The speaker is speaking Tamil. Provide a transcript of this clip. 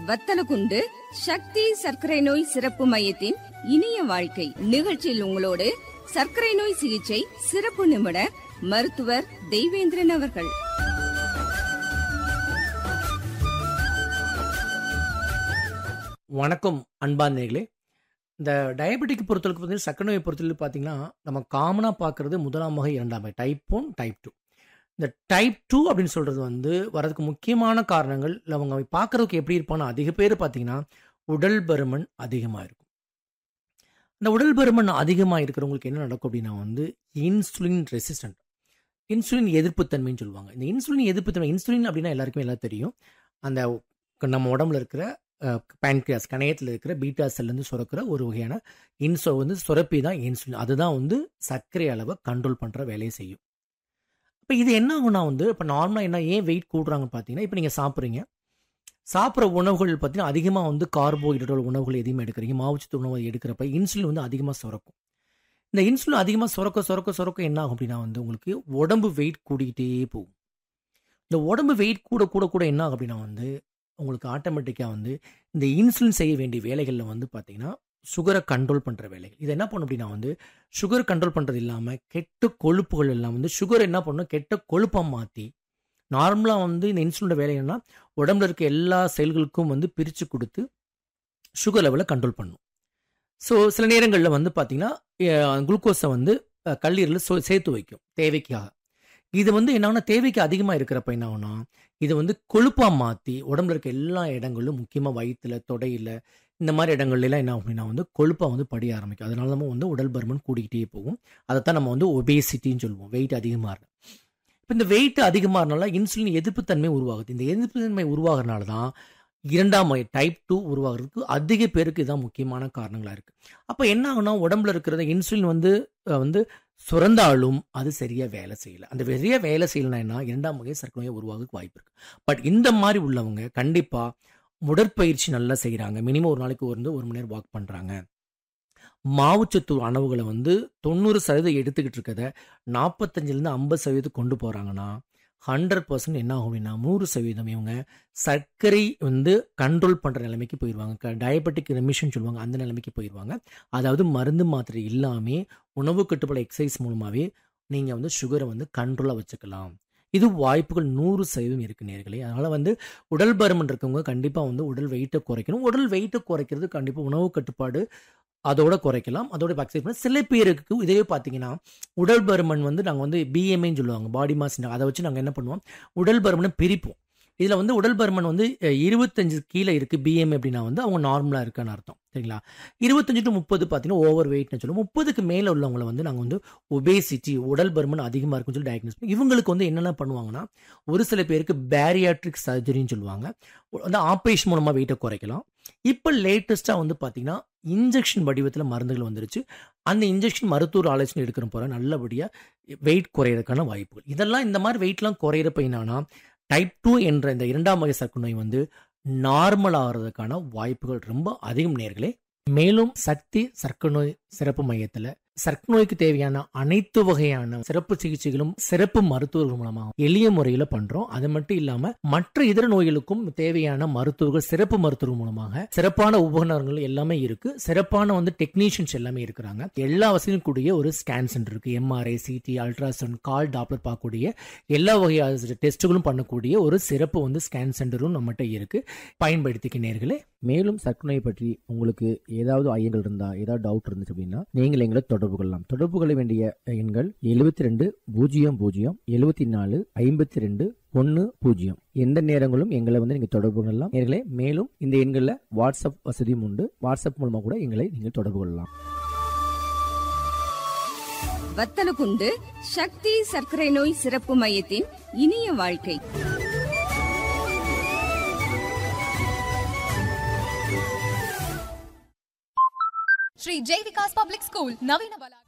வத்தலகுண்டு சக்தி சர்க்கரை நோய் சிறப்பு மையத்தின் இனிய வாழ்க்கை நிகழ்ச்சியில் உங்களோடு சர்க்கரை நோய் சிகிச்சை சிறப்பு நிபுணர் மருத்துவர் தெய்வேந்திரன் அவர்கள் வணக்கம் அன்பாந்தர்களே இந்த டயபெட்டிக் பொறுத்தளவுக்கு பார்த்தீங்கன்னா சக்கரை நோயை பொறுத்தளவுக்கு பார்த்தீங்கன்னா நம்ம காமனாக பார்க்குறது முதலாம் வகை இரண்டாம் வகை டைப் ஒன் டைப் டூ இந்த டைப் டூ அப்படின்னு சொல்கிறது வந்து வரதுக்கு முக்கியமான காரணங்கள் இல்லை அவங்க பார்க்குறதுக்கு எப்படி இருப்பான்னு அதிக பேர் பார்த்தீங்கன்னா உடல் பருமன் அதிகமாக இருக்கும் இந்த உடல் பருமன் அதிகமாக இருக்கிறவங்களுக்கு என்ன நடக்கும் அப்படின்னா வந்து இன்சுலின் ரெசிஸ்டன்ட் இன்சுலின் எதிர்ப்புத்தன்மைன்னு சொல்லுவாங்க இந்த இன்சுலின் எதிர்ப்புத்தன்மை இன்சுலின் அப்படின்னா எல்லாருக்குமே எல்லாம் தெரியும் அந்த நம்ம உடம்புல இருக்கிற பேன்கிரியாஸ் கணையத்தில் இருக்கிற பீட்டா செல்லேருந்து சுரக்கிற ஒரு வகையான இன்சோ வந்து சுரப்பி தான் இன்சுலின் அதுதான் வந்து சர்க்கரை அளவை கண்ட்ரோல் பண்ணுற வேலையை செய்யும் இப்போ இது என்ன ஆகும்னா வந்து இப்போ நார்மலாக என்ன ஏன் வெயிட் கூடுறாங்கன்னு பார்த்தீங்கன்னா இப்போ நீங்கள் சாப்பிட்றீங்க சாப்பிட்ற உணவுகள் பார்த்தீங்கன்னா அதிகமாக வந்து கார்போஹைட்ரேட் உணவுகள் எதையுமே எடுக்கிறீங்க மாவுச்சத்து உணவு எடுக்கிறப்ப இன்சுலின் வந்து அதிகமாக சுரக்கும் இந்த இன்சுலின் அதிகமாக சுரக்க சுரக்க சுரக்க என்ன ஆகும் அப்படின்னா வந்து உங்களுக்கு உடம்பு வெயிட் கூடிக்கிட்டே போகும் இந்த உடம்பு வெயிட் கூட கூட கூட என்ன ஆகும் அப்படின்னா வந்து உங்களுக்கு ஆட்டோமேட்டிக்காக வந்து இந்த இன்சுலின் செய்ய வேண்டிய வேலைகளில் வந்து பார்த்தீங்கன்னா சுகரை கண்ட்ரோல் பண்ணுற வேலைகள் இது என்ன பண்ணும் அப்படின்னா வந்து சுகர் கண்ட்ரோல் பண்ணுறது இல்லாமல் கெட்ட கொழுப்புகள் எல்லாம் வந்து சுகர் என்ன பண்ணும் கெட்ட கொழுப்பாக மாற்றி நார்மலாக வந்து இந்த இன்சுலினோட வேலை என்னன்னா உடம்புல இருக்க எல்லா செல்களுக்கும் வந்து பிரித்து கொடுத்து சுகர் லெவலை கண்ட்ரோல் பண்ணும் ஸோ சில நேரங்களில் வந்து பார்த்தீங்கன்னா குளுக்கோஸை வந்து கல்லீரலில் சேர்த்து வைக்கும் தேவைக்காக இது வந்து என்னன்னா தேவைக்கு அதிகமாக இருக்கிறப்ப என்ன ஆகும்னா இது வந்து கொழுப்பாக மாற்றி உடம்புல இருக்க எல்லா இடங்களும் முக்கியமாக வயிற்றுல தொடையில் இந்த மாதிரி இடங்கள்லாம் என்ன ஆகும் அப்படின்னா வந்து கொழுப்பாக வந்து படிய ஆரம்பிக்கும் அதனால நம்ம வந்து உடல் பருமன் கூடிக்கிட்டே போகும் அதைத்தான் நம்ம வந்து ஒபேசிட்டின்னு சொல்லுவோம் வெயிட் அதிகமாக இப்போ இந்த வெயிட் அதிகமாகறனால இன்சுலின் எதிர்ப்புத்தன்மை உருவாகுது இந்த எதிர்ப்புத்தன்மை உருவாகிறனால தான் இரண்டாம் வகை டைப் டூ உருவாகிறதுக்கு அதிக பேருக்கு இதுதான் முக்கியமான காரணங்களாக இருக்குது அப்போ என்ன ஆகுனா உடம்புல இருக்கிறத இன்சுலின் வந்து வந்து சுரந்தாலும் அது சரியாக வேலை செய்யலை அந்த சரியாக வேலை செய்யலைன்னா என்ன இரண்டாம் வகை சர்க்கரை நோயை உருவாக வாய்ப்பு இருக்குது பட் இந்த மாதிரி உள்ளவங்க கண்டிப்பாக உடற்பயிற்சி நல்லா செய்கிறாங்க மினிமம் ஒரு நாளைக்கு வந்து ஒரு மணி நேரம் வாக் பண்ணுறாங்க மாவுச்சத்து உணவுகளை வந்து தொண்ணூறு சதவீதம் எடுத்துக்கிட்டு இருக்கத நாற்பத்தஞ்சிலேருந்து ஐம்பது சதவீதம் கொண்டு போகிறாங்கன்னா ஹண்ட்ரட் பர்சன்ட் என்ன ஆகும் அப்படின்னா நூறு சதவீதம் இவங்க சர்க்கரை வந்து கண்ட்ரோல் பண்ணுற நிலைமைக்கு போயிடுவாங்க டயபெட்டிக் ரெமிஷன் சொல்லுவாங்க அந்த நிலைமைக்கு போயிடுவாங்க அதாவது மருந்து மாத்திரை இல்லாமல் உணவு கட்டுப்பாடு எக்ஸசைஸ் மூலமாகவே நீங்கள் வந்து சுகரை வந்து கண்ட்ரோலாக வச்சுக்கலாம் இது வாய்ப்புகள் நூறு சதவீதம் இருக்கு நேர்களே அதனால் வந்து உடல் பருமன் இருக்கவங்க கண்டிப்பாக வந்து உடல் வெயிட்டை குறைக்கணும் உடல் வெயிட்டை குறைக்கிறது கண்டிப்பாக உணவு கட்டுப்பாடு அதோட குறைக்கலாம் அதோட எக்ஸசைஸ் பண்ண சில பேருக்கு இதே பார்த்தீங்கன்னா உடல் பருமன் வந்து நாங்கள் வந்து பிஎம்ஐன்னு சொல்லுவாங்க பாடி மாஸ் அதை வச்சு நாங்கள் என்ன பண்ணுவோம் உடல் பருமனை பிரிப்போம் இதில் வந்து உடல் பருமன் வந்து இருபத்தஞ்சு கீழே இருக்குது பிஎம் அப்படின்னா வந்து அவங்க நார்மலாக இருக்கான்னு அர்த்தம் சரிங்களா இருபத்தஞ்சு டு முப்பது பார்த்தீங்கன்னா ஓவர் வெயிட்னு சொல்லுவோம் முப்பதுக்கு மேலே உள்ளவங்களை வந்து நாங்கள் வந்து ஒபேசிட்டி உடல் பருமன் அதிகமாக இருக்குன்னு சொல்லி டயக்னோஸ் பண்ணி இவங்களுக்கு வந்து என்னென்ன பண்ணுவாங்கன்னா ஒரு சில பேருக்கு பேரியாட்ரிக் சர்ஜரின்னு சொல்லுவாங்க வந்து ஆப்ரேஷன் மூலமாக வெயிட்டை குறைக்கலாம் இப்போ லேட்டஸ்ட்டாக வந்து பார்த்தீங்கன்னா இன்ஜெக்ஷன் வடிவத்தில் மருந்துகள் வந்துருச்சு அந்த இன்ஜெக்ஷன் மருத்துவர் ஆலோசனை எடுக்கிற போகிற நல்லபடியாக வெயிட் குறையிறதுக்கான வாய்ப்புகள் இதெல்லாம் இந்த மாதிரி வெயிட்லாம் குறையிறப்ப என்னன்னா டைப் டூ என்ற இந்த இரண்டாம் வகை சர்க்கரை நோய் வந்து நார்மல் ஆகிறதுக்கான வாய்ப்புகள் ரொம்ப அதிகம் நேர்களே மேலும் சக்தி சர்க்கரை நோய் சிறப்பு மையத்தில் சர்க்கரை நோய்க்கு தேவையான அனைத்து வகையான சிறப்பு சிகிச்சைகளும் சிறப்பு மருத்துவர்கள் மூலமாக எளிய முறையில் பண்றோம் அது மட்டும் இல்லாம மற்ற இதர நோய்களுக்கும் தேவையான மருத்துவர்கள் சிறப்பு மருத்துவர்கள் மூலமாக சிறப்பான உபகரணங்கள் எல்லாமே இருக்கு சிறப்பான வந்து டெக்னீஷியன்ஸ் எல்லாமே இருக்கிறாங்க எல்லா வசதியும் கூடிய ஒரு ஸ்கேன் சென்டர் இருக்கு எம்ஆர்ஐ சிடி அல்ட்ராசவுண்ட் கால் டாப்லர் பார்க்கக்கூடிய எல்லா வகையான டெஸ்ட்டுகளும் பண்ணக்கூடிய ஒரு சிறப்பு வந்து ஸ்கேன் சென்டரும் நம்மகிட்ட இருக்கு பயன்படுத்திக்க நேர்களே மேலும் சர்க்கரை நோய் பற்றி உங்களுக்கு ஏதாவது ஐயங்கள் இருந்தா ஏதாவது டவுட் இருந்துச்சு அப்படின்னா நீங்கள் எங்களை தொடர்பு கொள்ளலாம் தொடர்பு கொள்ள வேண்டிய எண்கள் எழுபத்தி ரெண்டு பூஜ்ஜியம் பூஜ்ஜியம் எழுபத்தி நாலு ஐம்பத்தி ரெண்டு ஒன்று பூஜ்ஜியம் எந்த நேரங்களும் எங்களை வந்து நீங்கள் தொடர்பு கொள்ளலாம் நேர்களே மேலும் இந்த எண்களில் வாட்ஸ்அப் வசதியும் உண்டு வாட்ஸ்அப் மூலமாக கூட எங்களை நீங்கள் தொடர்பு கொள்ளலாம் வத்தலகுண்டு சக்தி சர்க்கரை நோய் சிறப்பு மையத்தின் இனிய வாழ்க்கை ಶ್ರೀ ಜೈ ವಿಕಾಸ್ ಪಬ್ಲಿಕ್ ಸ್ಕೂಲ್ ನವೀನ ಬಲ